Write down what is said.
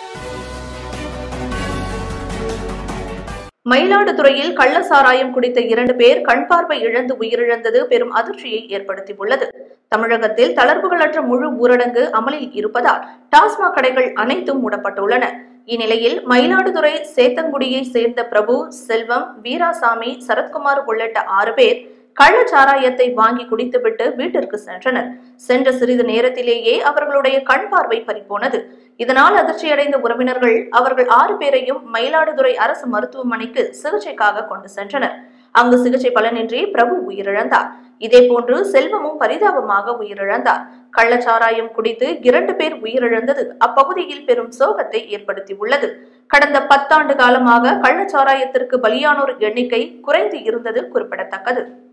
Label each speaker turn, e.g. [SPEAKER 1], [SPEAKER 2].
[SPEAKER 1] மயிலாடுதுறையில் கள்ள சாராயம் குடித்த இரண்டு பேர் கண் பார்வை இழந்து உயிரிழந்தது பெரும் அதிர்ச்சியை ஏற்படுத்தியுள்ளது தமிழகத்தில் தளர்வுகளற்ற முழு ஊரடங்கு அமலில் இருப்பதால் டாஸ்மாக் கடைகள் அனைத்தும் மூடப்பட்டுள்ளன இந்நிலையில் மயிலாடுதுறை சேத்தங்குடியை சேர்ந்த பிரபு செல்வம் வீராசாமி சரத்குமார் உள்ளிட்ட ஆறு பேர் கள்ளச்சாராயத்தை வாங்கி குடித்துவிட்டு வீட்டிற்கு சென்றனர் சென்ற சிறிது நேரத்திலேயே அவர்களுடைய கண் பார்வை பறிபோனது இதனால் அதிர்ச்சியடைந்த உறவினர்கள் அவர்கள் ஆறு பேரையும் மயிலாடுதுறை அரசு மருத்துவமனைக்கு சிகிச்சைக்காக கொண்டு சென்றனர் அங்கு சிகிச்சை பலனின்றி பிரபு உயிரிழந்தார் இதேபோன்று செல்வமும் பரிதாபமாக உயிரிழந்தார் கள்ளச்சாராயம் குடித்து இரண்டு பேர் உயிரிழந்தது அப்பகுதியில் பெரும் சோகத்தை ஏற்படுத்தியுள்ளது கடந்த பத்தாண்டு காலமாக கள்ளச்சாராயத்திற்கு பலியானோர் எண்ணிக்கை குறைந்து இருந்தது குறிப்பிடத்தக்கது